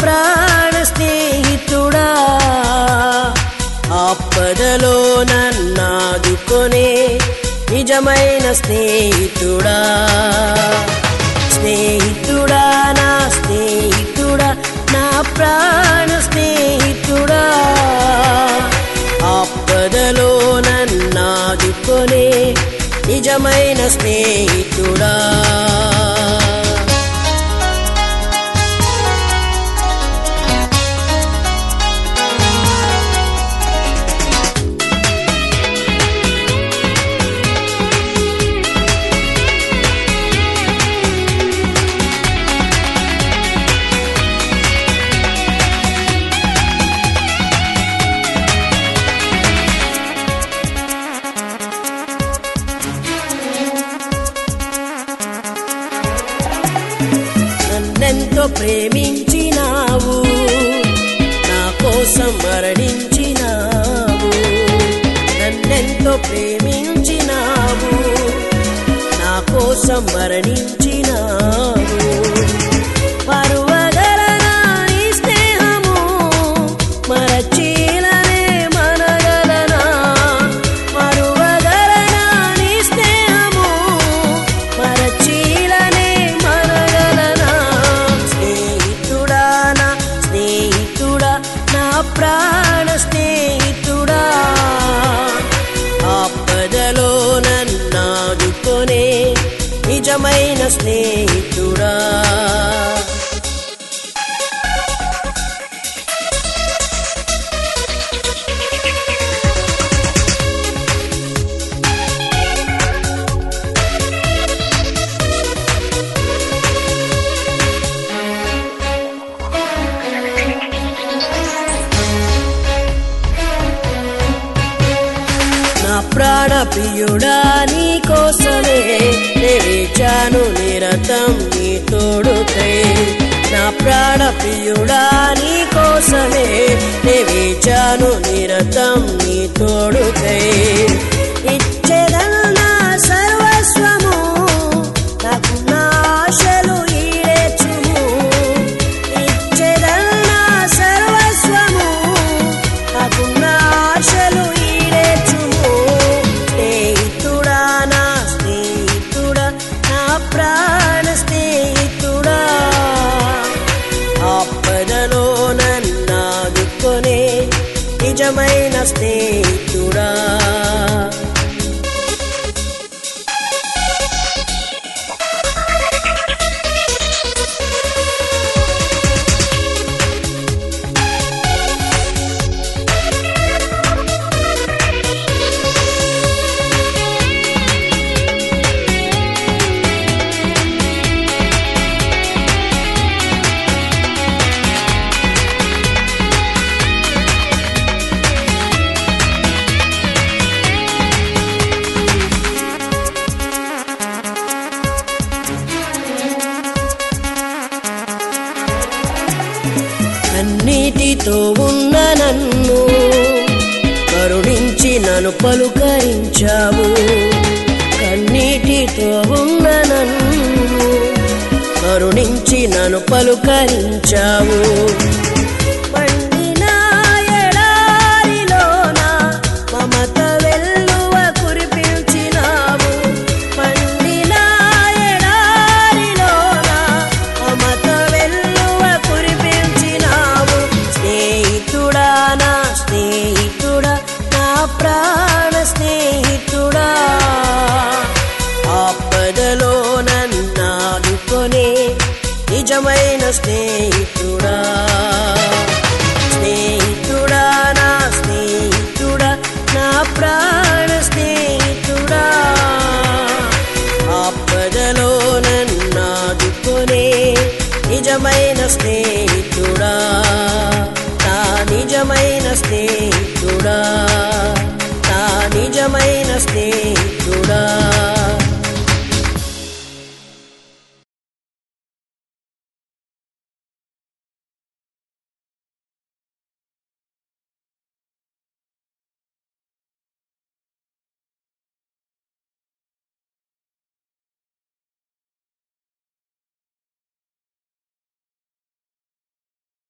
ప్రాణ స్నేహితుడా ఆపదలో నన్నాదుకొనే నిజమైన స్నేహితుడా స్నేహితుడా నా స్నేహితుడా నా ప్రాణ స్నేహితుడా ఆపదలో నన్నాదుకొనే నిజమైన స్నేహితుడా నన్నెంతో ప్రేమించినావు నా కోసం మరణించినావు నన్నెంతో ప్రేమించినావు నా కోసం మరణించినావు పరువగలనా నీ స్నేహము మరచీలనే మనగలనా మరువగలనా నీ స్నేహము మరచీలనే మనగలనా స్నేహితుడా నా స్నేహితుడా నా ప్రాణ స్నేహితుడా ఆపదలో నన్నాదుకొనే నిజమైన స్నేహితుడా నా ప్రాణ ప్రియుడా నీ కోసమే నేవేచాను నిరతం నీ తోడుకై నా ప్రాణ ప్రియుడా నీ కోసమే నేవేచాను నిరతం నీ తోడుకై ఇచ్చేదన్నా సర్వస్వము నాకున్న ఆశలు ఈడేచుము ఇచ్చేదన్నా సర్వస్వము నాకున్న ఆశలు ఈడేచుము స్నేహితుడా నా స్నేహితుడా నా ప్రాణ స్నేహితుడా ఆపదలో నన్నాదుకొనే నిజమైన స్నేహితుడా కన్నీటితో ఉన్న నన్ను కరుణించి నన్ను పలుకరించావు కన్నీటితో ఉన్న నన్ను కరుణించి నన్ను పలుకరించావు పండిన ఎడారిలోన మమత వెల్లువ కురిపించినావు పండిన ఎడారిలోన మమత వెల్లువ కురిపించినావు స్నేహితుడా నా స్నేహితుడా నా ప్రాణ స్నేహితుడా ఆపదలో నన్నాదుకొనే నిజమైన స్నేహితుడా స్నేహితుడా నా స్నేహితుడా నా ప్రాణ స్నేహితుడా ఆపదలో నన్నాదుకొనే నిజమైన స్నేహితుడా నా నిజమైన స్నేహితుడా నా నిజమైన స్నేహితుడా